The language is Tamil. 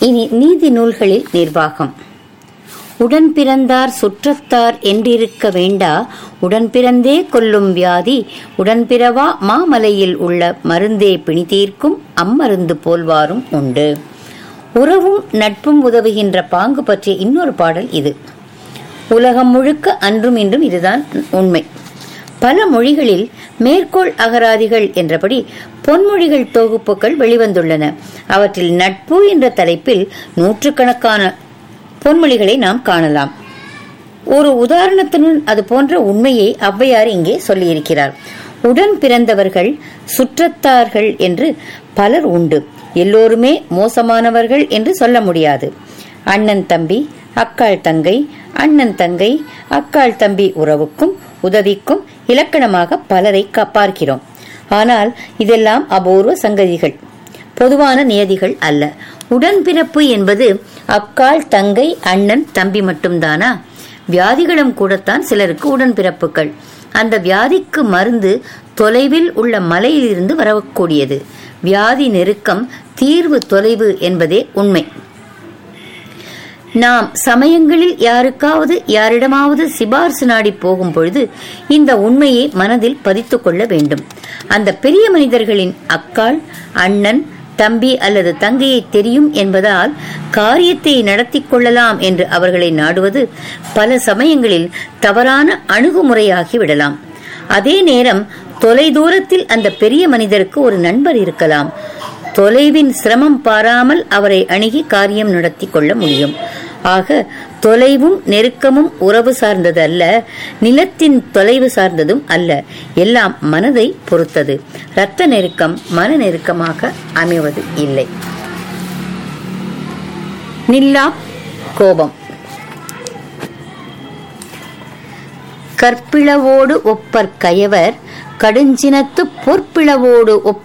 இனி நீதி நூல்களில் நிர்வாகம் உடன் பிறந்தார் சுற்றத்தார் என்றிருக்க வேண்டா உடன் பிறந்தே கொல்லும் வியாதி உடன்பிறவா மாமலையில் உள்ள மருந்தே பிணி தீர்க்கும் அம்மருந்து போல்வாரும் உண்டு உறவும் நட்பும் உதவுகின்ற பாங்கு பற்றிய இன்னொரு பாடல் இது உலகம் முழுக்க அன்றும் இன்றும் இதுதான் உண்மை பல மொழிகளில் மேற்கோள் அகராதிகள் என்றபடி பொன்மொழிகள் தொகுப்புகள் வெளிவந்துள்ளன அவற்றில் நட்பு என்ற தலைப்பில் நூற்றுக்கணக்கான பொன்மொழிகளை நாம் காணலாம் ஒரு உதாரணத்துடன் அது போன்ற உண்மையை ஔவையார் இங்கே சொல்லியிருக்கிறார் உடன் பிறந்தவர்கள் சுற்றத்தார்கள் என்று பலர் உண்டு எல்லோருமே மோசமானவர்கள் என்று சொல்ல முடியாது அண்ணன் தம்பி அக்காள் தங்கை அண்ணன் தங்கை அக்காள் தம்பி உறவுக்கும் உதவிக்கும் இலக்கணமாக பலரை பார்க்கிறோம் ஆனால் இதெல்லாம் அபூர்வ சங்கதிகள் பொதுவான நியதிகள் அல்ல உடன்பிறப்பு என்பது அக்காள் தங்கை அண்ணன் தம்பி மட்டும்தானா வியாதிகளும் கூடத்தான் சிலருக்கு உடன்பிறப்புகள் அந்த வியாதிக்கு மருந்து தொலைவில் உள்ள மலையிலிருந்து வரக்கூடியது வியாதி நெருக்கம் தீர்வு தொலைவு என்பதே உண்மை நாம் சமயங்களில் யாருக்காவது யாரிடமாவது சிபார்சு நாடி போகும் பொழுது இந்த உண்மையை மனதில் பதித்துக் கொள்ள வேண்டும் அந்த பெரிய மனிதர்களின் அக்காள் அண்ணன் தம்பி அல்லது தங்கையை தெரியும் என்பதால் காரியத்தை நடத்தி கொள்ளலாம் என்று அவர்களை நாடுவது பல சமயங்களில் தவறான அணுகுமுறையாகி விடலாம் அதே நேரம் தொலை தூரத்தில் அந்த பெரிய மனிதருக்கு ஒரு நண்பர் இருக்கலாம் தொலைவின் சிரமம் பாராமல் அவரை அணுகி காரியம் நடத்தி கொள்ள முடியும் ஆக தொலைவும் நெருக்கமும் உறவு சார்ந்தது அல்ல நிலத்தின் தொலைவு சார்ந்ததும் அல்ல எல்லாம் மனதை பொறுத்தது இரத்த நெருக்கம் மன நெருக்கமாக அமைவது இல்லை நில்லா கோபம் கற்பிளவோடு ஒப்பர் கயவர் கடுஞ்சினத்து பொற்பிளவோடு ஒப்ப